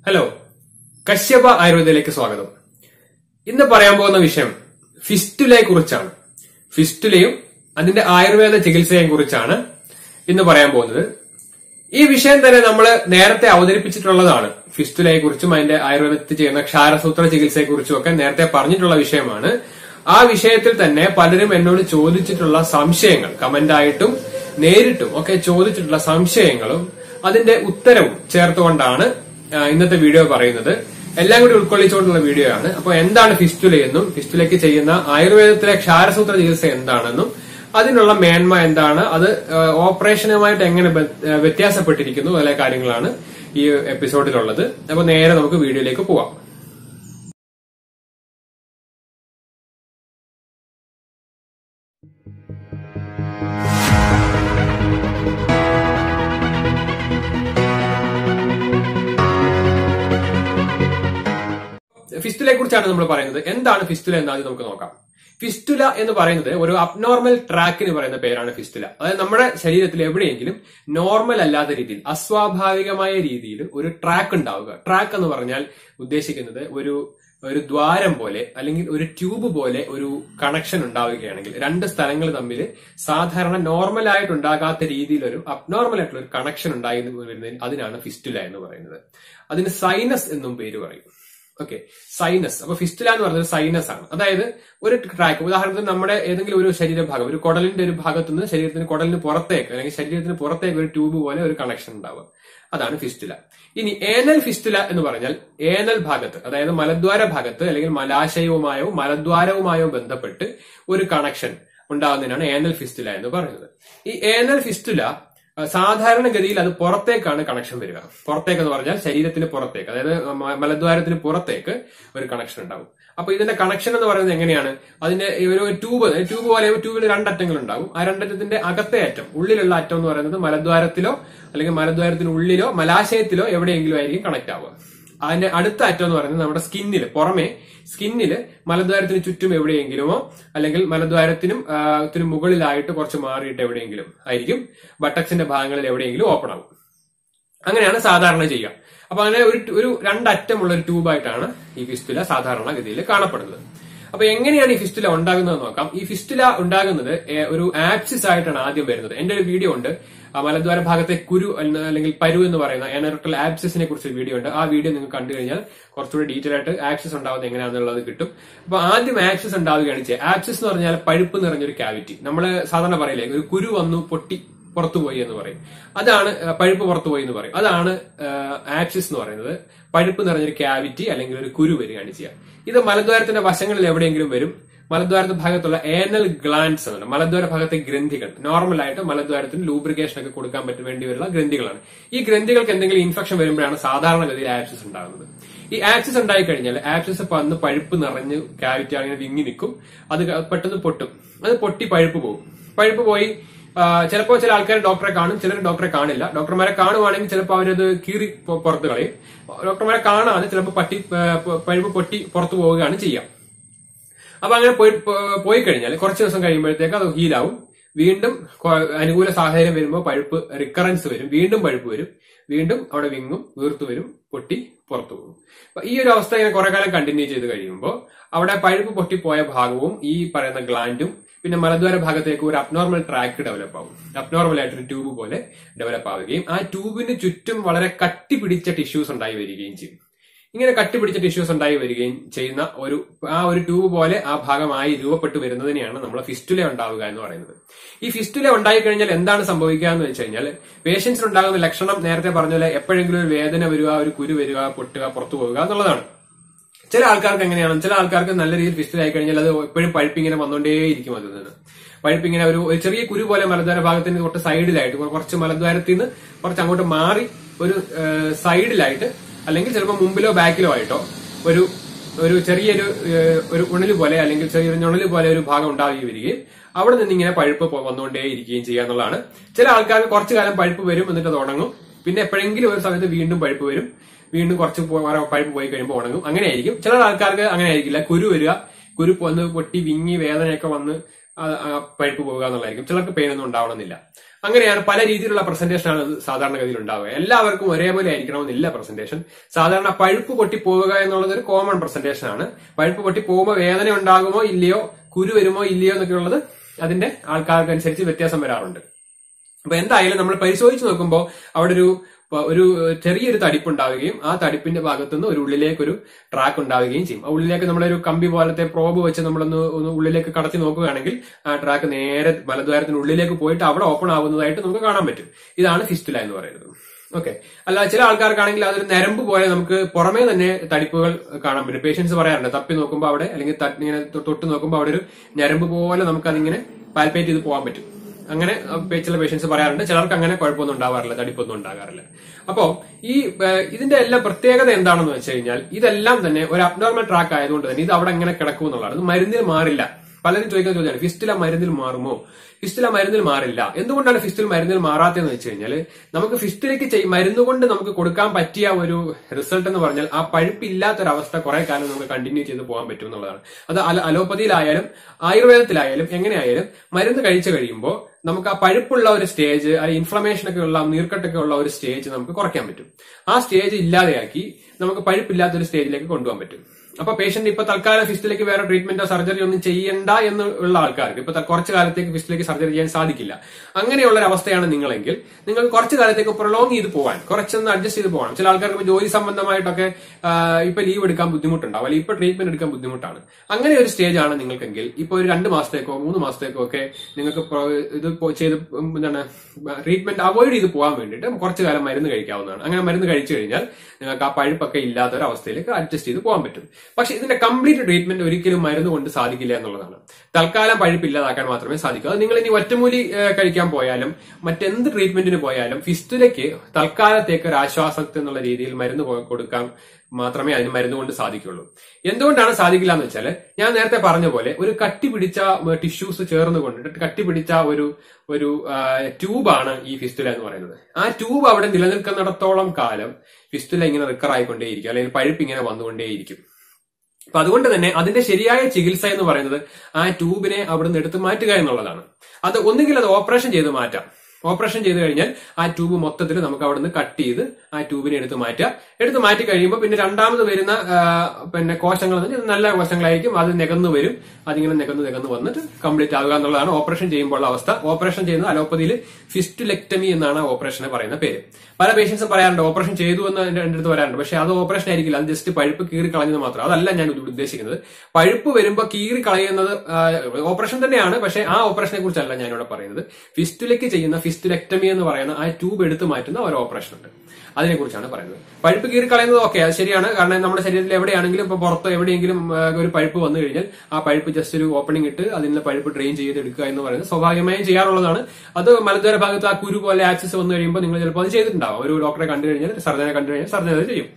Hello Kashyapa ആയുർവേദയിലേക്ക് സ്വാഗതം ഇന്ന് പറയാൻ പോകുന്ന വിഷയം ഫിസ്റ്റുലയെ കുറിച്ചാണ് ഫിസ്റ്റുലയും അതിന്റെ ആയുർവേദ ചികിത്സയെ കുറിച്ചാണ് ഇന്ന് പറയാൻ പോകുന്നത് ഈ വിഷയം തന്നെ നമ്മൾ നേരത്തെ അവതരിപ്പിച്ചിട്ടുള്ളതാണ് ഫിസ്റ്റുലയെ കുറിച്ചും അതിന്റെ ആയുർവേദത്തിൽ ചെയ്യുന്ന ക്ഷാരസൂത്ര ചികിത്സയെ കുറിച്ചും ഒക്കെ നേരത്തെ പറഞ്ഞിട്ടുള്ള വിഷയമാണ് ആ വിഷയത്തിൽ തന്നെ പലരും എന്നോട് ചോദിച്ചിട്ടുള്ള സംശയങ്ങൾ കമന്റായിട്ടും നേരിട്ടും ഒക്കെ ചോദിച്ചിട്ടുള്ള സംശയങ്ങളും അതിന്റെ ഉത്തരവും ചേർത്തുകൊണ്ടാണ് ആ, ഇന്നത്തെ വീഡിയോ പറയുന്നത് എല്ലാം കൂടി ഉൾക്കൊള്ളിച്ചുകൊണ്ടുള്ള വീഡിയോ ആണ് അപ്പോൾ എന്താണ് ഫിസ്റ്റുല എന്നും ഫിസ്റ്റുലയ്ക്ക് ചെയ്യുന്ന ആയുർവേദത്തിലെ ക്ഷാരസൂത്ര ചികിത്സ എന്താണെന്നും അതിനുള്ള മേന്മ എന്താണ് അത് ആ, ഓപ്പറേഷനുമായിട്ട് എങ്ങനെ ബ- ആ, വ്യത്യാസപ്പെട്ടിരിക്കുന്നു അതിലെ കാര്യങ്ങളാണ് ഈ എപ്പിസോഡിലുള്ളത് അപ്പൊ നേരെ നമുക്ക് വീഡിയോയിലേക്ക് പോവാം ഫിസ്റ്റുലയെ കുറിച്ചാണ് നമ്മൾ പറയുന്നത് എന്താണ് ഫിസ്റ്റുല എന്ന് ആദ്യം നമുക്ക് നോക്കാം ഫിസ്റ്റുല എന്ന് പറയുന്നത് ഒരു അബ്നോർമൽ ട്രാക്കിന് പറയുന്ന പേരാണ് ഫിസ്റ്റുല അതായത് നമ്മുടെ ശരീരത്തിൽ എവിടെയെങ്കിലും നോർമൽ അല്ലാത്ത രീതിയിൽ അസ്വാഭാവികമായ രീതിയിൽ ഒരു ട്രാക്ക് ഉണ്ടാവുക ട്രാക്ക് എന്ന് പറഞ്ഞാൽ ഉദ്ദേശിക്കുന്നത് ഒരു ഒരു ദ്വാരം പോലെ അല്ലെങ്കിൽ ഒരു ട്യൂബ് പോലെ ഒരു കണക്ഷൻ ഉണ്ടാവുകയാണെങ്കിൽ രണ്ട് സ്ഥലങ്ങൾ തമ്മിൽ സാധാരണ നോർമൽ ആയിട്ട് ഉണ്ടാകാത്ത രീതിയിൽ ഒരു അബ്നോർമൽ ആയിട്ടുള്ള ഒരു കണക്ഷൻ ഉണ്ടായി എന്ന് വരുന്നതിന് അതിനാണ് ഫിസ്റ്റുല എന്ന് പറയുന്നത് അതിന് സൈനസ് എന്നും പേര് പറയും ഓക്കെ സൈനസ് അപ്പൊ ഫിസ്റ്റുല എന്ന് പറയുന്നത് സൈനസ് ആണ് അതായത് ഒരു ട്രാക്ക് ഉദാഹരണത്തിന് നമ്മുടെ ഏതെങ്കിലും ഒരു ശരീരഭാഗം ഒരു കുടലിന്റെ ഒരു ഭാഗത്തു നിന്ന് ശരീരത്തിന് കുടലിന് പുറത്തേക്ക് അല്ലെങ്കിൽ ശരീരത്തിന് പുറത്തേക്ക് ഒരു ട്യൂബ് പോലെ ഒരു കണക്ഷൻ ഉണ്ടാവുക അതാണ് ഫിസ്റ്റുല ഇനി ഏനൽ ഫിസ്റ്റുല എന്ന് പറഞ്ഞാൽ ഏനൽ ഭാഗത്ത് അതായത് മലദ്വാര ഭാഗത്ത് അല്ലെങ്കിൽ മലാശയവുമായോ മലദ്വാരവുമായോ ബന്ധപ്പെട്ട് ഒരു കണക്ഷൻ ഉണ്ടാകുന്നതിനാണ് ഏനൽ ഫിസ്റ്റുല എന്ന് പറയുന്നത് ഈ ഏനൽ ഫിസ്റ്റുല അഹ് സാധാരണഗതിയിൽ അത് പുറത്തേക്കാണ് കണക്ഷൻ വരിക പുറത്തേക്ക് എന്ന് പറഞ്ഞാൽ ശരീരത്തിന് പുറത്തേക്ക് അതായത് മ- മലദ്വാരത്തിന് പുറത്തേക്ക് ഒരു കണക്ഷൻ ഉണ്ടാവും അപ്പൊ ഇതിന്റെ കണക്ഷൻ എന്ന് പറയുന്നത് എങ്ങനെയാണ് അതിന്റെ ഈ ഒരു ട്യൂബ് ട്യൂബ് പോലെ ട്യൂബിൽ രണ്ടറ്റങ്ങൾ ഉണ്ടാവും ആ രണ്ടറ്റത്തിന്റെ അകത്തെ അറ്റം ഉള്ളിലുള്ള അറ്റം എന്ന് പറയുന്നത് മലദ്വാരത്തിലോ അല്ലെങ്കിൽ മലദ്വാരത്തിന് ഉള്ളിലോ മലാശയത്തിലോ എവിടെയെങ്കിലും ആയിരിക്കും കണക്ട് ആവുക അതിന്റെ അടുത്ത അറ്റം എന്ന് പറയുന്നത് നമ്മുടെ സ്കിന്നില് പുറമെ സ്കിന്നില് മലദ്വാരത്തിന് ചുറ്റും എവിടെയെങ്കിലുമോ അല്ലെങ്കിൽ മലദ്വാരത്തിനും ആ, ത്തിനു മുകളിലായിട്ട് കുറച്ച് മാറിയിട്ട് എവിടെയെങ്കിലും ആയിരിക്കും ബട്ടക്സിന്റെ ഭാഗങ്ങളിൽ എവിടെയെങ്കിലും ഓപ്പൺ ആവും അങ്ങനെയാണ് സാധാരണ ചെയ്യുക അപ്പൊ അങ്ങനെ ഒരു ഒരു രണ്ടറ്റമുള്ള ഒരു ട്യൂബായിട്ടാണ് ഈ ഫിസ്റ്റുല സാധാരണഗതിയിൽ കാണപ്പെടുന്നത് അപ്പൊ എങ്ങനെയാണ് ഈ ഫിസ്റ്റുല ഉണ്ടാകുന്നത് നോക്കാം ഈ ഫിസ്റ്റുല ഉണ്ടാകുന്നത് ഏ, ഒരു ആപ്സിസ് ആയിട്ടാണ് ആദ്യം വരുന്നത് എന്റെ ഒരു വീഡിയോ ഉണ്ട് ആ മലദ്വാര ഭാഗത്തെ കുരു എന്ന് അല്ലെങ്കിൽ പരു എന്ന് പറയുന്ന എനറക്ടൽ ആപ്സിസിനെ കുറിച്ച് ഒരു വീഡിയോ ഉണ്ട് ആ വീഡിയോ നിങ്ങൾ കണ്ടു കഴിഞ്ഞാൽ കുറച്ചുകൂടി ഡീറ്റെയിൽ ആയിട്ട് ആക്സിസ് ഉണ്ടാവുന്നത് എങ്ങനെയാണെന്നുള്ളത് കിട്ടും അപ്പൊ ആദ്യം ആക്സിസ് ഉണ്ടാവുകയാണ് ചെയ്യുക ആപ്സിസ് എന്ന് പറഞ്ഞാൽ പഴുപ്പ് നിറഞ്ഞൊരു ക്യാവിറ്റി നമ്മൾ സാധാരണ പറയില്ലേ ഒരു കുരു വന്നു പൊട്ടി പുറത്തുപോയി എന്ന് പറയും അതാണ് ആ, പഴുപ്പ് പുറത്തുപോയി എന്ന് പറയും അതാണ് ആപ്സിസ് എന്ന് പറയുന്നത് പഴുപ്പ് നിറഞ്ഞൊരു ക്യാവിറ്റി അല്ലെങ്കിൽ ഒരു കുരു വരികയാണ് ചെയ്യുക ഇത് മലദ്വാരത്തിന്റെ വശങ്ങളിൽ എവിടെയെങ്കിലും വരും മലദ്വാരത്തെ ഭാഗത്തുള്ള ഏനൽ ഗ്ലാൻസ് എന്നുണ്ട് മലദ്വാര ഭാഗത്തെ ഗ്രന്ഥികൾ നോർമൽ ആയിട്ട് മലദ്വാരത്തിന് ലൂബ്രിക്കേഷൻ ഒക്കെ കൊടുക്കാൻ പറ്റും വേണ്ടി വരുന്ന ഗ്രന്ഥികളാണ് ഈ ഗ്രന്ഥികൾക്ക് എന്തെങ്കിലും ഇൻഫെക്ഷൻ വരുമ്പോഴാണ് സാധാരണഗതിയിൽ ആപ്സിസ് ഉണ്ടാകുന്നത് ഈ ആപ്സിസ് ഉണ്ടായി കഴിഞ്ഞാൽ ആപ്സിസ് വന്ന് പഴുപ്പ് നിറഞ്ഞ് ക്യാവിറ്റി അങ്ങനെ വിങ്ങി നിൽക്കും അത് ക- പെട്ടെന്ന് പൊട്ടും അത് പൊട്ടി പഴുപ്പ് പോകും പഴുപ്പ് പോയി ചിലപ്പോൾ ചില ആൾക്കാർ ഡോക്ടറെ കാണും ചിലർ ഡോക്ടറെ കാണില്ല ഡോക്ടർമാരെ കാണുവാണെങ്കിൽ ചിലപ്പോൾ അവരത് കീറി പൊ- പുറത്ത് കളയും ഡോക്ടർമാരെ കാണാതെ ചിലപ്പോൾ പട്ടി ആ, പ- പഴുപ്പ് പൊട്ടി പുറത്തു പോവുകയാണ് ചെയ്യുക അപ്പൊ അങ്ങനെ പോയി പോ- പോയി കഴിഞ്ഞാൽ കുറച്ച് ദിവസം കഴിയുമ്പോഴത്തേക്ക് അത് ഹീലാവും വീണ്ടും കൊ- അനുകൂല സാഹചര്യം വരുമ്പോൾ പഴുപ്പ് റിക്കറൻസ് വരും വീണ്ടും പഴുപ്പ് വരും വീണ്ടും അവിടെ വിങ്ങും വീർത്തു വരും പൊട്ടി പുറത്തു പോകും അപ്പൊ ഈ ഒരു അവസ്ഥ ഇങ്ങനെ കുറെ കാലം കണ്ടിന്യൂ ചെയ്ത് കഴിയുമ്പോൾ അവിടെ പഴുപ്പ് പൊട്ടിപ്പോയ ഭാഗവും ഈ പറയുന്ന ഗ്ലാൻഡും പിന്നെ മലദ്വാര ഭാഗത്തേക്ക് ഒരു അബ്നോർമൽ ട്രാക്ക് ഡെവലപ്പ് ആവും അബ്നോർമൽ ആയിട്ടൊരു ട്യൂബ് പോലെ ഡെവലപ്പ് ആവുകയും ആ ട്യൂബിന് ചുറ്റും വളരെ കട്ടി പിടിച്ച ടിഷ്യൂസ് ഉണ്ടായി വരികയും ചെയ്യും ഇങ്ങനെ കട്ടിപിടിച്ച ടിഷ്യൂസ് ഉണ്ടായി വരികയും ചെയ്യുന്ന ഒരു ആ ഒരു ട്യൂബ് പോലെ ആ ഭാഗമായി രൂപപ്പെട്ടു വരുന്നതിനെയാണ് നമ്മൾ ഫിസ്റ്റുല ഉണ്ടാവുക എന്ന് പറയുന്നത് ഈ ഫിസ്റ്റുല ഉണ്ടായി കഴിഞ്ഞാൽ എന്താണ് സംഭവിക്കുക എന്ന് വെച്ച് കഴിഞ്ഞാൽ പേഷ്യൻസിന് ഉണ്ടാകുന്ന ലക്ഷണം നേരത്തെ പറഞ്ഞ പോലെ എപ്പോഴെങ്കിലും ഒരു വേദന വരിക ഒരു കുരു വരിക പൊട്ടുക പുറത്തു പോവുക എന്നുള്ളതാണ് ചില ആൾക്കാർക്ക് എങ്ങനെയാണ് ചില ആൾക്കാർക്ക് നല്ല രീതിയിൽ ഫിസ്റ്റുല ആയി കഴിഞ്ഞാൽ അത് എപ്പോഴും പഴുപ്പിങ്ങനെ വന്നുകൊണ്ടേയിരിക്കും അതിൽ നിന്ന് പഴുപ്പിങ്ങനെ ഒരു ഒരു ചെറിയ കുരു പോലെ മലദ്വാര ഭാഗത്തിന് തൊട്ട് സൈഡിലായിട്ട് കുറച്ച് മലദ്വാരത്തിൽ നിന്ന് കുറച്ച് അങ്ങോട്ട് മാറി ഒരു ഏഹ്, സൈഡിലായിട്ട് അല്ലെങ്കിൽ ചിലപ്പോൾ മുമ്പിലോ ബാക്കിലോ ആയിട്ടോ ഒരു ഒരു ചെറിയൊരു ഏഹ്, ഒരു ഉണല് പോലെ അല്ലെങ്കിൽ ചെറിയൊരു ഞുണല് പോലെ ഒരു ഭാഗം ഉണ്ടാവുകയും വരികയും അവിടെ നിന്ന് ഇങ്ങനെ പഴുപ്പ് പോ- വന്നുകൊണ്ടേ ഇരിക്കുകയും ചെയ്യുക എന്നുള്ളതാണ് ചില ആൾക്കാർക്ക് കുറച്ചു കാലം പഴുപ്പ് വരും എന്നിട്ട് അത് ഉണങ്ങും പിന്നെ എപ്പോഴെങ്കിലും ഒരു സമയത്ത് വീണ്ടും പഴുപ്പ് വരും വീണ്ടും കുറച്ച് പോ- പഴുപ്പ് പോയി കഴിയുമ്പോൾ ഉണങ്ങും അങ്ങനെയായിരിക്കും ചില ആൾക്കാർക്ക് അങ്ങനെ ആയിരിക്കില്ല കുരു വരിക കുരു വന്ന് പൊട്ടി വിങ്ങി വേദനയൊക്കെ വന്ന് ആ, ആ, പഴുപ്പ് പോവുക എന്നുള്ളതായിരിക്കും ചിലർക്ക് പെയിൻ ഒന്നും ഉണ്ടാവണമെന്നില്ല അങ്ങനെയാണ് പല രീതിയിലുള്ള പ്രസന്റേഷൻ ആണ് ഇത് സാധാരണഗതിയിൽ ഉണ്ടാവുക എല്ലാവർക്കും ഒരേപോലെ ആയിരിക്കണമെന്നില്ല പ്രസന്റേഷൻ സാധാരണ പഴുപ്പ് പൊട്ടി പോവുക എന്നുള്ളത് ഒരു കോമൺ പ്രസന്റേഷൻ ആണ് പഴുപ്പ് പൊട്ടി പോകുമ്പോൾ വേദന ഉണ്ടാകുമോ ഇല്ലയോ കുരു വരുമോ ഇല്ലയോ എന്നൊക്കെ ഉള്ളത് അതിന്റെ ആൾക്കാർക്ക് അനുസരിച്ച് വ്യത്യാസം വരാറുണ്ട് അപ്പൊ എന്തായാലും നമ്മൾ പരിശോധിച്ച് നോക്കുമ്പോൾ അവിടെ ഒരു പ- ഒരു ചെറിയൊരു തടിപ്പ് ഉണ്ടാവുകയും ആ തടിപ്പിന്റെ ഭാഗത്തുനിന്ന് ഒരു ഉള്ളിലേക്ക് ഒരു ട്രാക്ക് ഉണ്ടാവുകയും ചെയ്യും ആ ഉള്ളിലേക്ക് നമ്മളൊരു കമ്പി പോലത്തെ പ്രോബ് വെച്ച് നമ്മളൊന്ന് ഒന്ന് ഉള്ളിലേക്ക് കടത്തി നോക്കുകയാണെങ്കിൽ ആ ട്രാക്ക് നേരെ മലദ്വാരത്തിന് ഉള്ളിലേക്ക് പോയിട്ട് അവിടെ ഓപ്പൺ ആവുന്നതായിട്ട് നമുക്ക് കാണാൻ പറ്റും ഇതാണ് ഫിസ്റ്റുല എന്ന് പറയുന്നത് ഓക്കെ അല്ല ചില ആൾക്കാർക്കാണെങ്കിൽ അതൊരു നരമ്പ് പോലെ നമുക്ക് പുറമേ തന്നെ തടിപ്പുകൾ കാണാൻ പറ്റും പേഷ്യൻസ് പറയാറുണ്ട് തപ്പി നോക്കുമ്പോൾ അവിടെ അല്ലെങ്കിൽ തട്ട് ഇങ്ങനെ തൊ- തൊട്ട് നോക്കുമ്പോൾ അവിടെ ഒരു ഞരമ്പ് പോലെ നമുക്ക് അതിങ്ങനെ പാൽപ്പേറ്റ് ചെയ്ത് പോകാൻ പറ്റും അങ്ങനെ അഹ് പേ- ചില പേഷ്യൻസ് പറയാറുണ്ട് ചിലർക്ക് അങ്ങനെ കുഴപ്പമൊന്നും ഉണ്ടാവാറില്ല തടിപ്പൊന്നും ഉണ്ടാകാറില്ല അപ്പോ ഈ ഏഹ്, ഇതിന്റെ എല്ലാം പ്രത്യേകത എന്താണെന്ന് വെച്ച് കഴിഞ്ഞാൽ ഇതെല്ലാം തന്നെ ഒരു അബ്നോർമൽ ട്രാക്ക് ആയതുകൊണ്ട് തന്നെ ഇത് അവിടെ എങ്ങനെ കിടക്കും എന്നുള്ളതാണ് ഇത് മരുന്നിൽ മാറില്ല പലരും ചോദിക്കുന്ന ചോദ്യമാണ് ഫിസ്റ്റില മരുന്നിൽ മാറുമോ ഫിസ്റ്റില മരുന്നിൽ മാറില്ല എന്തുകൊണ്ടാണ് ഫിസ്റ്റിൽ മരുന്നിൽ മാറാത്തതെന്ന് വെച്ച് കഴിഞ്ഞാൽ നമുക്ക് ഫിസ്റ്റിലേക്ക് ചെയ്- മരുന്ന് കൊണ്ട് നമുക്ക് കൊടുക്കാൻ പറ്റിയ ഒരു റിസൾട്ട് എന്ന് പറഞ്ഞാൽ ആ പഴുപ്പില്ലാത്തൊരവസ്ഥ കുറെ കാലം നമുക്ക് കണ്ടിന്യൂ ചെയ്ത് പോകാൻ പറ്റും എന്നുള്ളതാണ് അത് അല- അലോപ്പതിയിലായാലും ആയുർവേദത്തിലായാലും എങ്ങനെയായാലും മരുന്ന് കഴിച്ചു കഴിയുമ്പോൾ നമുക്ക് ആ പഴുപ്പുള്ള ഒരു സ്റ്റേജ് അല്ലെങ്കിൽ ഇൻഫ്ലമേഷൻ ഒക്കെ ഉള്ള നീർക്കെട്ടൊക്കെ ഉള്ള ഒരു സ്റ്റേജ് നമുക്ക് കുറയ്ക്കാൻ പറ്റും ആ സ്റ്റേജ് ഇല്ലാതെയാക്കി നമുക്ക് പഴുപ്പില്ലാത്ത ഒരു സ്റ്റേജിലേക്ക് കൊണ്ടുപോകാൻ പറ്റും അപ്പൊ പേഷ്യന്റ് ഇപ്പൊ തൽക്കാലം ഫിസ്റ്റിലേക്ക് വേറെ ട്രീറ്റ്മെന്റോ സർജറി ഒന്നും ചെയ്യണ്ട എന്നുള്ള ആൾക്കാർക്ക് ഇപ്പൊ ത- കുറച്ച് കാലത്തേക്ക് ഫിസ്റ്റിലേക്ക് സർജറി ചെയ്യാൻ സാധിക്കില്ല അങ്ങനെയുള്ള ഒരു അവസ്ഥയാണ് നിങ്ങളെങ്കിൽ നിങ്ങൾ കുറച്ച് കാലത്തേക്ക് പ്രൊലോങ് ചെയ്ത് പോകാൻ കുറച്ചൊന്ന് അഡ്ജസ്റ്റ് ചെയ്ത് പോകണം ചില ആൾക്കാർക്ക് ഇപ്പൊ ജോലി സംബന്ധമായിട്ടൊക്കെ ആ, ഇപ്പൊ ലീവ് എടുക്കാൻ ബുദ്ധിമുട്ടുണ്ടാവും അല്ലെങ്കിൽ ഇപ്പൊ ട്രീറ്റ്മെന്റ് എടുക്കാൻ ബുദ്ധിമുട്ടാണ് അങ്ങനെ ഒരു സ്റ്റേജ് ആണ് നിങ്ങൾക്കെങ്കിൽ ഇപ്പൊ ഒരു രണ്ട് മാസത്തേക്കോ മൂന്ന് മാസത്തേക്കോ ഒക്കെ നിങ്ങൾക്ക് പ്രോ- ഇത് പോ- ചെയ്ത് ഉം എന്താണ് ട്രീറ്റ്മെന്റ് അവോയ്ഡ് ചെയ്ത് പോകാൻ വേണ്ടിയിട്ട് കുറച്ച് കാലം മരുന്ന് കഴിക്കാവുന്നതാണ് അങ്ങനെ മരുന്ന് കഴിച്ചു കഴിഞ്ഞാൽ നിങ്ങൾക്ക് ആ പഴുപ്പൊക്കെ ഇല്ലാത്ത ഒരു അവസ്ഥയിലേക്ക് അഡ്ജസ്റ്റ് ചെയ്ത് പോകാൻ പറ്റും പക്ഷെ ഇതിന്റെ കംപ്ലീറ്റ് ട്രീറ്റ്മെന്റ് ഒരിക്കലും മരുന്ന് കൊണ്ട് സാധിക്കില്ല എന്നുള്ളതാണ് തൽക്കാലം പഴുപ്പ് ഇല്ലാതാക്കാൻ മാത്രമേ സാധിക്കൂ അത് നിങ്ങൾ ഇനി ഒറ്റമൂലി ഏഹ്, കഴിക്കാൻ പോയാലും മറ്റെന്ത് ട്രീറ്റ്മെന്റിന് പോയാലും ഫിസ്റ്റുലയ്ക്ക് തൽക്കാലത്തേക്ക് ഒരു ആശ്വാസത്തെ എന്നുള്ള രീതിയിൽ മരുന്ന് കൊ- കൊടുക്കാൻ മാത്രമേ അതിന് മരുന്ന് കൊണ്ട് സാധിക്കുള്ളൂ എന്തുകൊണ്ടാണ് സാധിക്കില്ല എന്ന് വെച്ചാൽ ഞാൻ നേരത്തെ പറഞ്ഞ പോലെ ഒരു കട്ടി പിടിച്ച ടിഷ്യൂസ് ചേർന്ന് കൊണ്ടിട്ട് കട്ടി പിടിച്ച ഒരു ഒരു ട്യൂബാണ് ഈ ഫിസ്റ്റുല എന്ന് പറയുന്നത് ആ ട്യൂബ് അവിടെ നിലനിൽക്കുന്നിടത്തോളം കാലം ഫിസ്റ്റുല ഇങ്ങനെ റിക്കർ ആയിക്കൊണ്ടേയിരിക്കും അല്ലെങ്കിൽ പഴുപ്പ് ഇങ്ങനെ വന്നുകൊണ്ടേയിരിക്കും അപ്പൊ അതുകൊണ്ട് തന്നെ അതിന്റെ ശരിയായ ചികിത്സ എന്ന് പറയുന്നത് ആ ട്യൂബിനെ അവിടെ നിന്ന് എടുത്ത് മാറ്റുക എന്നുള്ളതാണ് അത് ഒന്നുകിൽ അത് ഓപ്പറേഷൻ ചെയ്ത് മാറ്റാം ഓപ്പറേഷൻ ചെയ്ത് കഴിഞ്ഞാൽ ആ ട്യൂബ് മൊത്തത്തിൽ നമുക്ക് അവിടെ നിന്ന് കട്ട് ചെയ്ത് ആ ട്യൂബിനെ എടുത്ത് മാറ്റുക എടുത്ത് മാറ്റി കഴിയുമ്പോൾ പിന്നെ രണ്ടാമത് വരുന്ന ആ, പിന്നെ കോശങ്ങൾ എന്ന് പറഞ്ഞാൽ നല്ല കോശങ്ങളായിരിക്കും അത് നികന്നു വരും അതിങ്ങനെ നികന്ന് നികന്ന് വന്നിട്ട് കംപ്ലീറ്റ് ആവുക എന്നുള്ളതാണ് ഓപ്പറേഷൻ ചെയ്യുമ്പോൾ ഉള്ള അവസ്ഥ ഓപ്പറേഷൻ ചെയ്യുന്നത് അലോപ്പതിയിൽ ഫിസ്റ്റുലെക്ടമി എന്നാണ് ആ ഓപ്പറേഷനെ പറയുന്ന പേര് പല പേഷ്യൻസും പറയാറുണ്ട് ഓപ്പറേഷൻ ചെയ്തു എന്ന് എന്റെ എന്റെ അടുത്ത് വരാറുണ്ട് പക്ഷെ അത് ഓപ്പറേഷൻ ആയിരിക്കില്ല അത് ജസ്റ്റ് പഴുപ്പ് കീറി കളഞ്ഞത് മാത്രം അതല്ല ഞാൻ ഇത് ഉദ്ദേശിക്കുന്നത് പഴുപ്പ് വരുമ്പോൾ കീറി കളയുന്നത് ആ, ഓപ്പറേഷൻ തന്നെയാണ് പക്ഷെ ആ ഓപ്പറേഷനെ കുറിച്ചല്ല ഞാനിവിടെ പറയുന്നത് ഫിസ്റ്റുലയ്ക്ക് ചെയ്യുന്ന ഫിസ്റ്റുലെക്ടമി എന്ന് പറയുന്ന ആ ട്യൂബ് എടുത്ത് മാറ്റുന്ന ഒരു ഓപ്പറേഷൻ ഉണ്ട് അതിനെക്കുറിച്ചാണ് പറയുന്നത് പഴുപ്പ് കീറി കളയുന്നത് ഓക്കെ അത് ശരിയാണ് കാരണം നമ്മുടെ ശരീരത്തിൽ എവിടെയാണെങ്കിലും ഇപ്പൊ പുറത്തോ എവിടെയെങ്കിലും ആ, ഒരു പഴുപ്പ് വന്നു കഴിഞ്ഞാൽ ആ പഴുപ്പ് ജസ്റ്റ് ഒരു ഓപ്പണിംഗ് ഇട്ട് അതിനുള്ള പഴുപ്പ് ഡ്രെയിൻ ചെയ്ത് എടുക്കുക എന്ന് പറയുന്നത് സ്വാഭാവികമായും ചെയ്യാറുള്ളതാണ് അത് മലദ്വാര ഭാഗത്ത് ആ കുരു പോലെ ആക്സസ് വന്നു കഴിയുമ്പോൾ നിങ്ങൾ ചിലപ്പോൾ അത് ചെയ്തിട്ടുണ്ടാവും ഒരു ഡോക്ടറെ കണ്ടു കഴിഞ്ഞാൽ സർജനെ കണ്ടു കഴിഞ്ഞാൽ സർജൻ അത് ചെയ്യും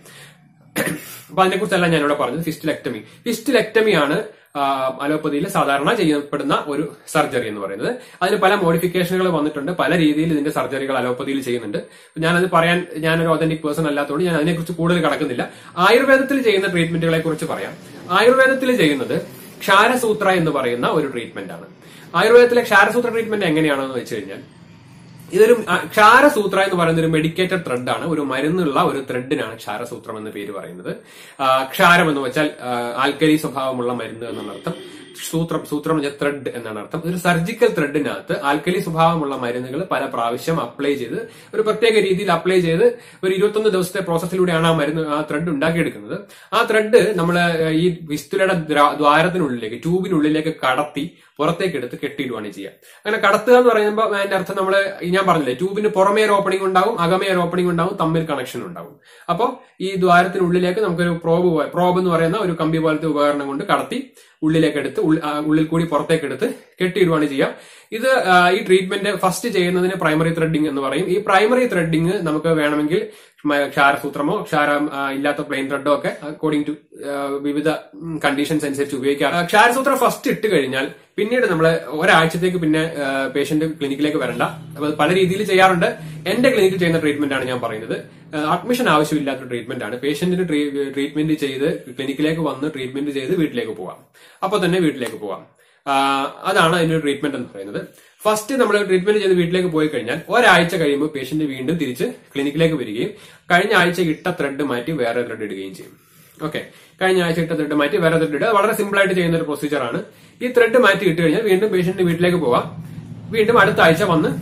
അപ്പൊ അതിനെക്കുറിച്ചല്ല ഞാനിവിടെ പറഞ്ഞത് ഫിസ്റ്റിലെക്ടമി ഫിസ്റ്റിലെക്ടമിയാണ് അലോപ്പതിയിൽ സാധാരണ ചെയ്യപ്പെടുന്ന ഒരു സർജറി എന്ന് പറയുന്നത് അതിന് പല മോഡിഫിക്കേഷനുകൾ വന്നിട്ടുണ്ട് പല രീതിയിൽ ഇതിന്റെ സർജറികൾ അലോപ്പതിയിൽ ചെയ്യുന്നുണ്ട് ഞാനത് പറയാൻ ഞാനൊരു ഒതന്റിക് പേഴ്സൺ അല്ലാത്തതുകൊണ്ട് ഞാൻ അതിനെക്കുറിച്ച് കൂടുതൽ കടക്കുന്നില്ല ആയുർവേദത്തിൽ ചെയ്യുന്ന ട്രീറ്റ്മെന്റുകളെ കുറിച്ച് പറയാം ആയുർവേദത്തിൽ ചെയ്യുന്നത് ക്ഷാരസൂത്ര എന്ന് പറയുന്ന ഒരു ട്രീറ്റ്മെന്റ് ആണ് ആയുർവേദത്തിലെ ക്ഷാരസൂത്ര ട്രീറ്റ്മെന്റ് എങ്ങനെയാണെന്ന് വെച്ച് കഴിഞ്ഞാൽ ഇതൊരു ആ, ക്ഷാരസൂത്ര എന്ന് പറയുന്ന ഒരു മെഡിക്കേറ്റഡ് ത്രെഡ് ആണ് ഒരു മരുന്നുള്ള ഒരു ത്രെഡിനാണ് ക്ഷാരസൂത്രം എന്ന പേര് പറയുന്നത് ആ, ക്ഷാരം എന്ന് വെച്ചാൽ ആ, ആൽക്കലി സ്വഭാവമുള്ള മരുന്ന് എന്നാണ് അർത്ഥം സൂത്രം സൂത്രം എന്ന് വെച്ചാൽ ത്രെഡ് എന്നാണ് അർത്ഥം ഒരു സർജിക്കൽ ത്രെഡിനകത്ത് ആൽക്കലി സ്വഭാവമുള്ള മരുന്നുകൾ പല പ്രാവശ്യം അപ്ലൈ ചെയ്ത് ഒരു പ്രത്യേക രീതിയിൽ അപ്ലൈ ചെയ്ത് ഒരു ഇരുപത്തൊന്ന് ദിവസത്തെ പ്രോസസ്സിലൂടെയാണ് ആ മരുന്ന് ആ ത്രെഡ് ഉണ്ടാക്കിയെടുക്കുന്നത് ആ ത്രെഡ് നമ്മൾ ഈ വിസ്തുലയുടെ ദ്രാ- ദ്വാരത്തിനുള്ളിലേക്ക് ട്യൂബിനുള്ളിലേക്ക് കടത്തി പുറത്തേക്ക് എടുത്ത് കെട്ടിയിടുവാണ് ചെയ്യുക അങ്ങനെ കടത്തുക എന്ന് പറയുമ്പോൾ അതിന്റെ അർത്ഥം നമ്മൾ ഞാൻ പറഞ്ഞില്ലേ ട്യൂബിന് പുറമേ ഒരു ഓപ്പണിംഗ് ഉണ്ടാവും അകമേ ഒരു ഓപ്പണിംഗ് ഉണ്ടാവും തമ്മിൽ കണക്ഷൻ ഉണ്ടാവും അപ്പോൾ ഈ ദ്വാരത്തിനുള്ളിലേക്ക് നമുക്കൊരു പ്രോബ് പോലെ- പ്രോബ് എന്ന് പറയുന്ന ഒരു കമ്പി പോലത്തെ ഉപകരണം കൊണ്ട് കടത്തി ഉള്ളിലേക്ക് എടുത്ത് ഉള്ളി- ആ, ഉള്ളിൽ കൂടി പുറത്തേക്ക് എടുത്ത് കെട്ടിയിടുവാണ് ചെയ്യുക ഇത് ആ, ഈ ട്രീറ്റ്മെന്റ് ഫസ്റ്റ് ചെയ്യുന്നതിന് പ്രൈമറി ത്രെഡിങ് എന്ന് പറയും ഈ പ്രൈമറി ത്രെഡിങ് നമുക്ക് വേണമെങ്കിൽ മ- ക്ഷാരസൂത്രമോ ക്ഷാരം ആ, ഇല്ലാത്ത പ്ലെയിൻ ത്രെഡോ ഒക്കെ അക്കോർഡിംഗ് ടു വിവിധ കണ്ടീഷൻസ് അനുസരിച്ച് ഉപയോഗിക്കാം ആ, ക്ഷാരസൂത്രം ഫസ്റ്റ് ഇട്ട് കഴിഞ്ഞാൽ പിന്നീട് നമ്മൾ ഒരാഴ്ചത്തേക്ക് പിന്നെ പേഷ്യന്റ് ക്ലിനിക്കിലേക്ക് വരണ്ട അപ്പൊ അത് പല രീതിയിൽ ചെയ്യാറുണ്ട് എന്റെ ക്ലിനിക്കിൽ ചെയ്യുന്ന ട്രീറ്റ്മെന്റ് ആണ് ഞാൻ പറയുന്നത് അഡ്മിഷൻ ആവശ്യമില്ലാത്ത ട്രീറ്റ്മെന്റ് ആണ് പേഷ്യന്റിന് ട്രീറ്റ്മെന്റ് ചെയ്ത് ക്ലിനിക്കിലേക്ക് വന്ന് ട്രീറ്റ്മെന്റ് ചെയ്ത് വീട്ടിലേക്ക് പോവാം അപ്പൊ തന്നെ വീട്ടിലേക്ക് പോവാം ആ, അതാണ് അതിന്റെ ട്രീറ്റ്മെന്റ് എന്ന് പറയുന്നത് ഫസ്റ്റ് നമ്മൾ ട്രീറ്റ്മെന്റ് ചെയ്ത് വീട്ടിലേക്ക് പോയി കഴിഞ്ഞാൽ ഒരാഴ്ച കഴിയുമ്പോൾ പേഷ്യന്റ് വീണ്ടും തിരിച്ച് ക്ലിനിക്കിലേക്ക് വരികയും കഴിഞ്ഞ ആഴ്ച ഇട്ട ത്രെഡ് മാറ്റി വേറെ ത്രെഡ് ഇടുകയും ചെയ്യും ഓക്കെ കഴിഞ്ഞ ആഴ്ച ഇട്ട ത്രെഡ് മാറ്റി വേറെ ത്രെഡ് ഇടുക വളരെ സിമ്പിൾ ആയിട്ട് ചെയ്യുന്ന ഒരു പ്രൊസീജിയർ ആണ് ഈ ത്രെഡ് മാറ്റി ഇട്ട് കഴിഞ്ഞാൽ വീണ്ടും പേഷ്യന്റ് വീട്ടിലേക്ക് പോവാം വീണ്ടും അടുത്ത ആഴ്ച വന്ന്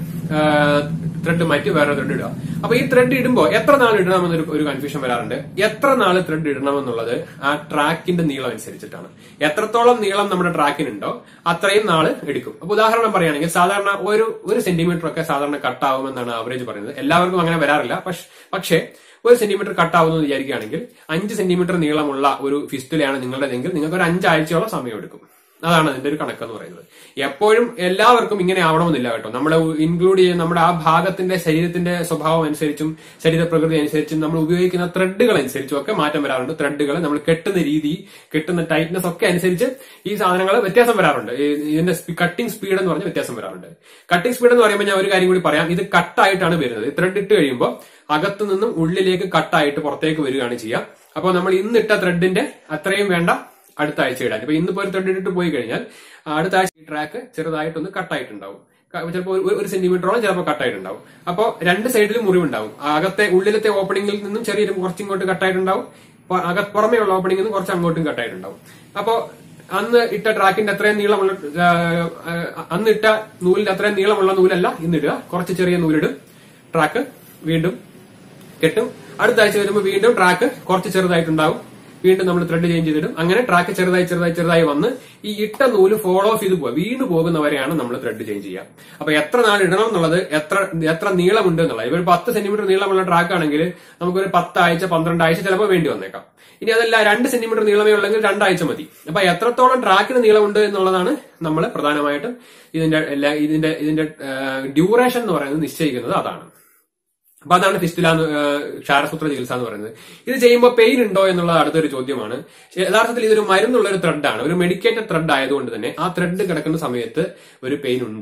ത്രെഡ് മാറ്റി വേറെ ത്രെഡ് ഇടുക അപ്പൊ ഈ ത്രെഡ് ഇടുമ്പോൾ എത്ര നാൾ ഇടണമെന്നൊരു ഒരു കൺഫ്യൂഷൻ വരാറുണ്ട് എത്ര നാൾ ത്രെഡ് ഇടണമെന്നുള്ളത് ആ ട്രാക്കിന്റെ നീളം അനുസരിച്ചിട്ടാണ് എത്രത്തോളം നീളം നമ്മുടെ ട്രാക്കിനുണ്ടോ അത്രയും നാള് എടുക്കും അപ്പൊ ഉദാഹരണം പറയുകയാണെങ്കിൽ സാധാരണ ഒരു ഒരു സെന്റിമീറ്റർ ഒക്കെ സാധാരണ കട്ടാവുമെന്നാണ് ആവറേജ് പറയുന്നത് എല്ലാവർക്കും അങ്ങനെ വരാറില്ല പക്ഷ- പക്ഷേ ഒരു സെന്റിമീറ്റർ കട്ടാവുന്നു എന്ന് വിചാരിക്കുകയാണെങ്കിൽ അഞ്ച് സെന്റിമീറ്റർ നീളമുള്ള ഒരു ഫിസ്റ്റുലയാണ് നിങ്ങളുടേതെങ്കിൽ നിങ്ങൾക്ക് ഒരു അഞ്ചാഴ്ചയോളം സമയം എടുക്കും അതാണ് അതിന്റെ ഒരു കണക്കെന്ന് പറയുന്നത് എപ്പോഴും എല്ലാവർക്കും ഇങ്ങനെ ആവണമെന്നില്ല കേട്ടോ നമ്മൾ ഇൻക്ലൂഡ് ചെയ്യുന്ന നമ്മുടെ ആ ഭാഗത്തിന്റെ ശരീരത്തിന്റെ സ്വഭാവം അനുസരിച്ചും ശരീര പ്രകൃതി അനുസരിച്ചും നമ്മൾ ഉപയോഗിക്കുന്ന ത്രെഡുകൾ അനുസരിച്ചും ഒക്കെ മാറ്റം വരാറുണ്ട് ത്രെഡുകൾ നമ്മൾ കെട്ടുന്ന രീതി കെട്ടുന്ന ടൈറ്റ്നസ് ഒക്കെ അനുസരിച്ച് ഈ സാധനങ്ങൾ വ്യത്യാസം വരാറുണ്ട് ഈ ഇതിന്റെ കട്ടിംഗ് സ്പീഡ് എന്ന് പറഞ്ഞ വ്യത്യാസം വരാറുണ്ട് കട്ടിംഗ് സ്പീഡ് എന്ന് പറയുമ്പോൾ ഞാൻ ഒരു കാര്യം കൂടി പറയാം ഇത് കട്ടായിട്ടാണ് വരുന്നത് ത്രെഡ് ഇട്ട് കഴിയുമ്പോൾ അകത്തു നിന്നും ഉള്ളിലേക്ക് കട്ടായിട്ട് പുറത്തേക്ക് വരികയാണ് ചെയ്യുക അപ്പോൾ നമ്മൾ ഇന്നിട്ട ത്രെഡിന്റെ അത്രയും വേണ്ട അടുത്ത ആഴ്ച ഇടാൻ ഇപ്പൊ ഇന്നിപ്പോ ഒരു ത്രെഡ് ഇട്ടിട്ട് പോയി കഴിഞ്ഞാൽ അടുത്ത ആഴ്ച ഈ ട്രാക്ക് ചെറുതായിട്ടൊന്ന് കട്ടായിട്ടുണ്ടാവും ചിലപ്പോൾ ഒരു സെന്റിമീറ്ററോളം ചിലപ്പോൾ കട്ടായിട്ടുണ്ടാവും അപ്പോൾ രണ്ട് സൈഡിലും മുറിവുണ്ടാവും അകത്തെ ഉള്ളിലത്തെ ഓപ്പണിംഗിൽ നിന്നും ചെറിയൊരു കുറച്ചിങ്ങോട്ട് കട്ടായിട്ടുണ്ടാവും പ- അക പുറമേ ഉള്ള ഓപ്പണിംഗിൽ നിന്ന് കുറച്ച് അങ്ങോട്ടും കട്ടായിട്ടുണ്ടാവും അപ്പോ അന്ന് ഇട്ട ട്രാക്കിന്റെ അത്രയും നീളമുള്ള ആ, ആ, അന്ന് ഇട്ട നൂലിന്റെ അത്രയും നീളമുള്ള നൂലല്ല ഇന്നിടുക കുറച്ച് ചെറിയ നൂലിടും ട്രാക്ക് വീണ്ടും കെട്ടും അടുത്ത ആഴ്ച വരുമ്പോൾ വീണ്ടും ട്രാക്ക് കുറച്ച് ചെറുതായിട്ടുണ്ടാവും വീണ്ടും നമ്മൾ ത്രെഡ് ചേഞ്ച് ചെയ്തിടും അങ്ങനെ ട്രാക്ക് ചെറുതായി ചെറുതായി ചെറുതായി വന്ന് ഈ ഇട്ട നൂല് ഫോളോ ഓഫ് ചെയ്ത് പോവുക വീണ് പോകുന്നവരെയാണ് നമ്മൾ ത്രെഡ് ചേഞ്ച് ചെയ്യുക അപ്പൊ എത്ര നാൾ ഇടണം എന്നുള്ളത് എത്ര എത്ര നീളമുണ്ട് എന്നുള്ളത് ഇവർ പത്ത് സെന്റിമീറ്റർ നീളമുള്ള ട്രാക്ക് ആണെങ്കിൽ നമുക്കൊരു പത്താഴ്ച പന്ത്രണ്ടാഴ്ച ചിലപ്പോൾ വേണ്ടി വന്നേക്കാം ഇനി അതല്ല രണ്ട് സെന്റിമീറ്റർ നീളമേ ഉള്ളെങ്കിൽ രണ്ടാഴ്ച മതി അപ്പൊ എത്രത്തോളം ട്രാക്കിന് നീളമുണ്ട് എന്നുള്ളതാണ് നമ്മൾ പ്രധാനമായിട്ടും ഇതിന്റെ എല്ലാ ഇതിന്റെ ഇതിന്റെ ഡ്യൂറേഷൻ എന്ന് പറയുന്നത് നിശ്ചയിക്കുന്നത് അതാണ് അപ്പൊ അതാണ് ഫിസ്റ്റുല എന്ന്, ആ, ക്ഷാരസൂത്ര ചികിത്സ എന്ന് പറയുന്നത് ഇത് ചെയ്യുമ്പോൾ പെയിൻ ഉണ്ടോ എന്നുള്ളത് അടുത്തൊരു ചോദ്യമാണ് യഥാർത്ഥത്തിൽ ഇതൊരു മരുന്നുള്ള ഒരു ത്രെഡാണ് ഒരു മെഡിക്കേറ്റഡ് ത്രെഡ് ആയതുകൊണ്ട് തന്നെ ആ ത്രെഡ് കിടക്കുന്ന സമയത്ത് ഒരു പെയിൻ ഉണ്ട്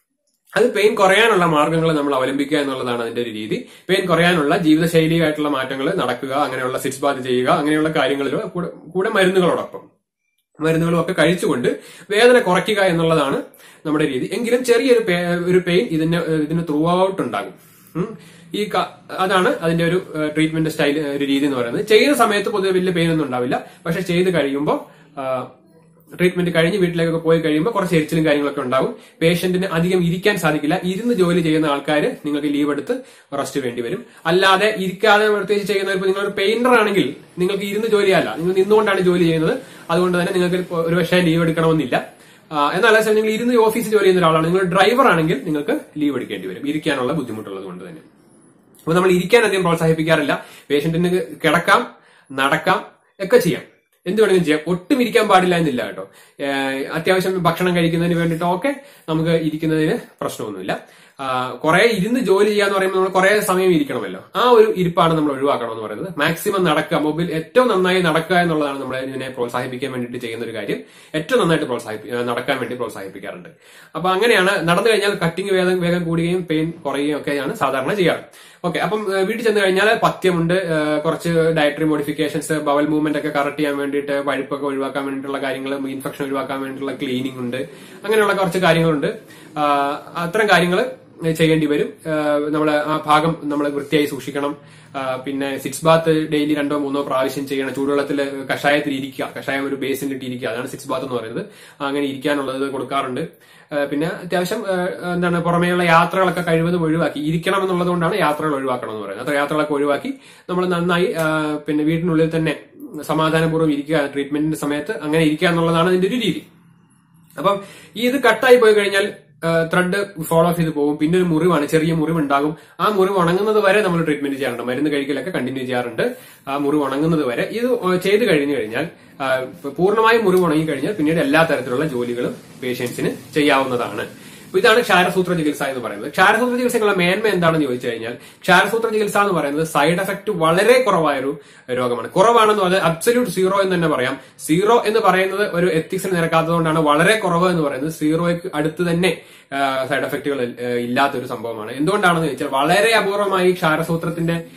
അത് പെയിൻ കുറയാനുള്ള മാർഗങ്ങൾ നമ്മൾ അവലംബിക്കുക എന്നുള്ളതാണ് അതിന്റെ ഒരു രീതി പെയിൻ കുറയാനുള്ള ജീവിതശൈലിയായിട്ടുള്ള മാറ്റങ്ങൾ നടക്കുക അങ്ങനെയുള്ള സിറ്റ്സ് ബാത്ത് ചെയ്യുക അങ്ങനെയുള്ള കാര്യങ്ങളിലോ കൂടെ കൂടെ മരുന്നുകളോടൊപ്പം മരുന്നുകളും ഒക്കെ കഴിച്ചുകൊണ്ട് വേദന കുറയ്ക്കുക എന്നുള്ളതാണ് നമ്മുടെ രീതി എങ്കിലും ചെറിയൊരു പേ- ഒരു പെയിൻ ഇതിന് ഇതിന് ത്രൂ ഔട്ട് ഉണ്ടാകും ഉം. ഈ ക- അതാണ് അതിന്റെ ഒരു ട്രീറ്റ്മെന്റ് സ്റ്റൈൽ ഒരു രീതി എന്ന് പറയുന്നത് ചെയ്യുന്ന സമയത്ത് പൊതുവെ വലിയ പെയിൻ ഒന്നും ഉണ്ടാവില്ല പക്ഷെ ചെയ്ത് കഴിയുമ്പോൾ ട്രീറ്റ്മെന്റ് കഴിഞ്ഞ് വീട്ടിലേക്കൊക്കെ പോയി കഴിയുമ്പോൾ കുറച്ച് എരിച്ചിലും കാര്യങ്ങളൊക്കെ ഉണ്ടാവും പേഷ്യന്റിന് അധികം ഇരിക്കാൻ സാധിക്കില്ല ഇരുന്ന് ജോലി ചെയ്യുന്ന ആൾക്കാർ നിങ്ങൾക്ക് ലീവ് എടുത്ത് റെസ്റ്റ് വേണ്ടി വരും അല്ലാതെ ഇരിക്കാതെ പ്രത്യേകിച്ച് ചെയ്യുന്ന ഇപ്പോൾ നിങ്ങളൊരു പെയിന്റർ ആണെങ്കിൽ നിങ്ങൾക്ക് ഇരുന്ന് ജോലിയല്ല നിങ്ങൾ നിന്നുകൊണ്ടാണ് ജോലി ചെയ്യുന്നത് അതുകൊണ്ട് തന്നെ നിങ്ങൾക്ക് ഇപ്പോ ഒരു പക്ഷേ ലീവ് എടുക്കണമെന്നില്ല ആ, എന്നാൽ അതേസമയം നിങ്ങൾ ഇരുന്ന് ഓഫീസിൽ ജോലി ചെയ്യുന്ന ഒരാളാണ് നിങ്ങൾ ഡ്രൈവർ ആണെങ്കിൽ നിങ്ങൾക്ക് ലീവ് എടുക്കേണ്ടി വരും ഇരിക്കാനുള്ള ബുദ്ധിമുട്ടുള്ളത് കൊണ്ട് തന്നെ അപ്പൊ നമ്മൾ ഇരിക്കാൻ അധികം പ്രോത്സാഹിപ്പിക്കാറില്ല പേഷ്യന്റിന് കിടക്കാം നടക്കാം ഒക്കെ ചെയ്യാം എന്ത് വേണമെങ്കിലും ചെയ്യാം ഒട്ടും ഇരിക്കാൻ പാടില്ല എന്നില്ല കേട്ടോ ഏഹ് അത്യാവശ്യം ഭക്ഷണം കഴിക്കുന്നതിന് വേണ്ടിയിട്ട് ഒക്കെ നമുക്ക് ഇരിക്കുന്നതിന് പ്രശ്നമൊന്നുമില്ല കുറെ ഇരുന്ന് ജോലി ചെയ്യാന്ന് പറയുമ്പോൾ നമ്മൾ കുറെ സമയം ഇരിക്കണമല്ലോ ആ ഒരു ഇരിപ്പാണ് നമ്മൾ ഒഴിവാക്കണം എന്ന് പറയുന്നത് മാക്സിമം നടക്കുക മൊബൈൽ ഏറ്റവും നന്നായി നടക്കുക എന്നുള്ളതാണ് നമ്മൾ ഇതിനെ പ്രോത്സാഹിപ്പിക്കാൻ വേണ്ടിയിട്ട് ചെയ്യുന്ന ഒരു കാര്യം ഏറ്റവും നന്നായിട്ട് പ്രോത്സാഹിപ്പി ഏഹ് നടക്കാൻ വേണ്ടി പ്രോത്സാഹിപ്പിക്കാറുണ്ട് അപ്പൊ അങ്ങനെയാണ് നടന്നു കഴിഞ്ഞാൽ കട്ടിങ് വേഗം വേഗം കൂടുകയും പെയിൻ കുറയുകയും ഒക്കെയാണ് സാധാരണ ചെയ്യാറ് ഓക്കെ അപ്പം ഏഹ് വീട്ടിൽ ചെന്ന് കഴിഞ്ഞാൽ പഥ്യമുണ്ട് ഏഹ് കുറച്ച് ഡയറ്ററി മോഡിഫിക്കേഷൻസ് ബവൽ മൂവ്മെന്റ് ഒക്കെ കറക്റ്റ് ചെയ്യാൻ വേണ്ടിയിട്ട് പഴുപ്പൊക്കെ ഒഴിവാക്കാൻ വേണ്ടിയിട്ടുള്ള കാര്യങ്ങൾ ഇൻഫെക്ഷൻ ഒഴിവാക്കാൻ വേണ്ടിയിട്ടുള്ള ക്ലീനിങ് ഉണ്ട് അങ്ങനെയുള്ള കുറച്ച് കാര്യങ്ങളുണ്ട് ആഹ് അത്തരം കാര്യങ്ങൾ ചെയ്യേണ്ടി വരും നമ്മൾ ആ ഭാഗം നമ്മൾ വൃത്തിയായി സൂക്ഷിക്കണം ആഹ് പിന്നെ സിക്സ് ബാത്ത് ഡെയിലി രണ്ടോ മൂന്നോ പ്രാവശ്യം ചെയ്യണം ചൂടുവെള്ളത്തിൽ കഷായത്തിൽ ഇരിക്കുക കഷായം ഒരു ബേസിൽ ഇട്ട് ഇരിക്കുക അതാണ് സിക്സ് ബാത്ത് എന്ന് പറയുന്നത് അങ്ങനെ ഇരിക്കാനുള്ളത് കൊടുക്കാറുണ്ട് ആഹ് പിന്നെ അത്യാവശ്യം ആഹ് എന്താണ് പുറമേയുള്ള യാത്രകളൊക്കെ കഴിവതും ഒഴിവാക്കി ഇരിക്കണം എന്നുള്ളത് കൊണ്ടാണ് യാത്രകൾ ഒഴിവാക്കണം എന്ന് പറയുന്നത് അത്ര യാത്രകളൊക്കെ ഒഴിവാക്കി നമ്മൾ നന്നായി ആഹ് പിന്നെ വീടിനുള്ളിൽ തന്നെ സമാധാനപൂർവ്വം ഇരിക്കുക ട്രീറ്റ്മെന്റിന്റെ സമയത്ത് അങ്ങനെ ഇരിക്കുക എന്നുള്ളതാണ് ഇതിന്റെ ഒരു രീതി അപ്പം ഈ ഇത് കട്ടായി പോയി കഴിഞ്ഞാൽ ത്രെഡ് ഫോളോ ചെയ്ത് പോകും പിന്നെ ഒരു മുറിവാണ് ചെറിയ മുറിവ് ഉണ്ടാകും ആ മുറിവ് ഉണങ്ങുന്നത് വരെ നമ്മൾ ട്രീറ്റ്മെന്റ് ചെയ്യാറുണ്ട് മരുന്ന് കഴിക്കലൊക്കെ കണ്ടിന്യൂ ചെയ്യാറുണ്ട് ആ മുറിവ് ഉണങ്ങുന്നത് വരെ ഇത് ചെയ്ത് കഴിഞ്ഞു കഴിഞ്ഞാൽ ആ, പൂർണ്ണമായും മുറിവ് ഉണങ്ങി കഴിഞ്ഞാൽ പിന്നീട് എല്ലാ തരത്തിലുള്ള ജോലികളും പേഷ്യൻസിന് ചെയ്യാവുന്നതാണ് അപ്പൊ ഇതാണ് ക്ഷാരസൂത്ര ചികിത്സ എന്ന് പറയുന്നത് ക്ഷാരസൂത്ര ചികിത്സകളുടെ മേന്മ എന്താണെന്ന് ചോദിച്ചു കഴിഞ്ഞാൽ ക്ഷാരസൂത്ര ചികിത്സ എന്ന് പറയുന്നത് സൈഡ് എഫക്ട് വളരെ കുറവായ ഒരു രോഗമാണ് കുറവാണെന്ന് പറഞ്ഞാൽ അബ്സല്യൂട്ട് സീറോ എന്ന് തന്നെ പറയാം സീറോ എന്ന് പറയുന്നത് ഒരു എത്തിക്സിന് നിരക്കാത്തതുകൊണ്ടാണ് വളരെ കുറവ് എന്ന് പറയുന്നത് സീറോയ്ക്ക് അടുത്ത് തന്നെ സൈഡ് എഫക്റ്റുകൾ ഇല്ലാത്ത ഒരു സംഭവമാണ് എന്തുകൊണ്ടാണെന്ന് ചോദിച്ചാൽ വളരെ അപൂർവമായി ക്ഷാരസൂത്രത്തിന്റെ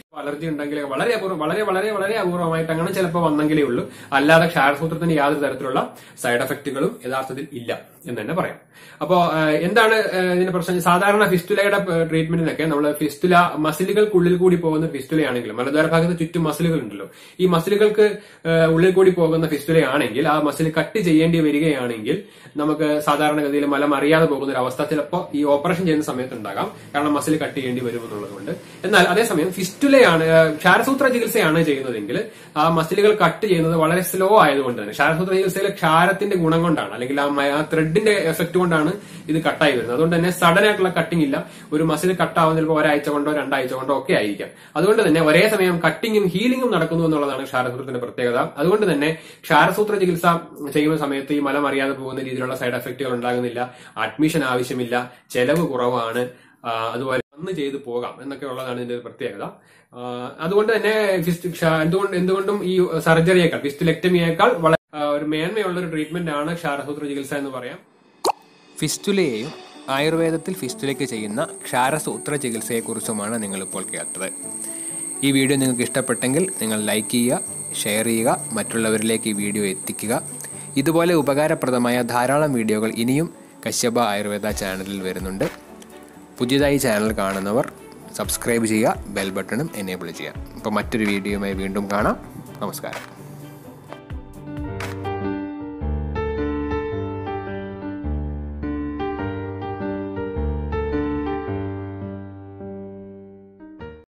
അലർജി ഉണ്ടെങ്കിൽ വളരെ അപൂർവം വളരെ വളരെ വളരെ അപൂർവമായിട്ട് അങ്ങനെ ചിലപ്പോൾ വന്നെങ്കിലേ ഉള്ളൂ അല്ലാതെ ക്ഷാരസൂത്രത്തിന് യാതൊരു തരത്തിലുള്ള സൈഡ് എഫക്റ്റുകളും യഥാർത്ഥത്തിൽ ഇല്ല എന്ന് തന്നെ പറയാം അപ്പോ ഏഹ്, എന്താണ് ഏഹ്, ഇതിന്റെ പ്രശ്നം സാധാരണ ഫിസ്റ്റുലയുടെ ട്രീറ്റ്മെന്റിനൊക്കെ നമ്മൾ ഫിസ്റ്റുല മസിലുകൾക്കുള്ളിൽ കൂടി പോകുന്ന ഫിസ്റ്റുലയാണെങ്കിൽ മലദ്വാര ഭാഗത്ത് ചുറ്റും മസിലുകൾ ഉണ്ടല്ലോ ഈ മസിലുകൾക്ക് ഏഹ്, ഉള്ളിൽ കൂടി പോകുന്ന ഫിസ്റ്റുലയാണെങ്കിൽ ആ മസിൽ കട്ട് ചെയ്യേണ്ടി വരികയാണെങ്കിൽ നമുക്ക് സാധാരണഗതിയിൽ മലം അറിയാതെ പോകുന്ന ഒരു അവസ്ഥ ചിലപ്പോൾ ഈ ഓപ്പറേഷൻ ചെയ്യുന്ന സമയത്ത് ഉണ്ടാകാം കാരണം മസിൽ കട്ട് ചെയ്യേണ്ടി വരും എന്നുള്ളതുകൊണ്ട് എന്നാൽ അതേസമയം ഫിസ്റ്റുലയാണ് ഏഹ്, ക്ഷാരസൂത്ര ചികിത്സയാണ് ചെയ്യുന്നതെങ്കിൽ ആ മസിലുകൾ കട്ട് ചെയ്യുന്നത് വളരെ സ്ലോ ആയതുകൊണ്ട് തന്നെ ക്ഷാരസൂത്ര ചികിത്സയിലെ ക്ഷാരത്തിന്റെ ഗുണം കൊണ്ടാണ് അല്ലെങ്കിൽ ആ മ- ആ ത്രെഡിന്റെ എഫക്ട് കൊണ്ടാണ് ഇത് കട്ടായി വരുന്നത് അതുകൊണ്ട് തന്നെ സഡൻ ആയിട്ടുള്ള കട്ടിംഗ് ഇല്ല ഒരു മസിൽ കട്ടാവുന്ന ചിലപ്പോൾ ഒരാഴ്ച കൊണ്ടോ രണ്ടാഴ്ച കൊണ്ടോ ഒക്കെ ആയിരിക്കാം അതുകൊണ്ട് തന്നെ ഒരേ സമയം കട്ടിങ്ങും ഹീലിംഗും നടക്കുന്നു എന്നുള്ളതാണ് ക്ഷാരസൂത്രത്തിന്റെ പ്രത്യേകത അതുകൊണ്ട് തന്നെ ക്ഷാരസൂത്ര ചികിത്സ ചെയ്യുന്ന സമയത്ത് ഈ മലം അറിയാതെ പോകുന്ന രീതിയിലുള്ള സൈഡ് എഫക്റ്റുകൾ ഉണ്ടാകുന്നില്ല അഡ്മിഷൻ ആവശ്യമില്ല ചെലവ് കുറവാണ് ആ, അതുപോലെ വന്ന് ചെയ്തു പോകാം എന്നൊക്കെ ഉള്ളതാണ് ഇതിന്റെ ഒരു പ്രത്യേകത ആ, അതുകൊണ്ട് തന്നെ ഫിസ്റ്റ് ക്ഷ- എന്തുകൊണ്ട് എന്തുകൊണ്ടും ഈ സർജറിയേക്കാൾ ഫിസ്റ്റുലെക്ടമിയേക്കാൾ വളരെ ആ, ഒരു മേന്മയുള്ള ഒരു ട്രീറ്റ്മെന്റ് ആണ് ക്ഷാരസൂത്ര ചികിത്സ എന്ന് പറയാം ഫിസ്റ്റുലയെയും ആയുർവേദത്തിൽ ഫിസ്റ്റുലയ്ക്ക് ചെയ്യുന്ന ക്ഷാരസൂത്ര ചികിത്സയെക്കുറിച്ചുമാണ് നിങ്ങളിപ്പോൾ കേട്ടത് ഈ വീഡിയോ നിങ്ങൾക്ക് ഇഷ്ടപ്പെട്ടെങ്കിൽ നിങ്ങൾ ലൈക്ക് ചെയ്യുക ഷെയർ ചെയ്യുക മറ്റുള്ളവരിലേക്ക് ഈ വീഡിയോ എത്തിക്കുക ഇതുപോലെ ഉപകാരപ്രദമായ ധാരാളം വീഡിയോകൾ ഇനിയും കശ്യപ ആയുർവേദ ചാനലിൽ വരുന്നുണ്ട് പുതിയതായി ചാനൽ കാണുന്നവർ സബ്സ്ക്രൈബ് ചെയ്യുക ബെൽ ബട്ടണും എനേബിൾ ചെയ്യുക അപ്പോൾ മറ്റൊരു വീഡിയോയുമായി വീണ്ടും കാണാം നമസ്കാരം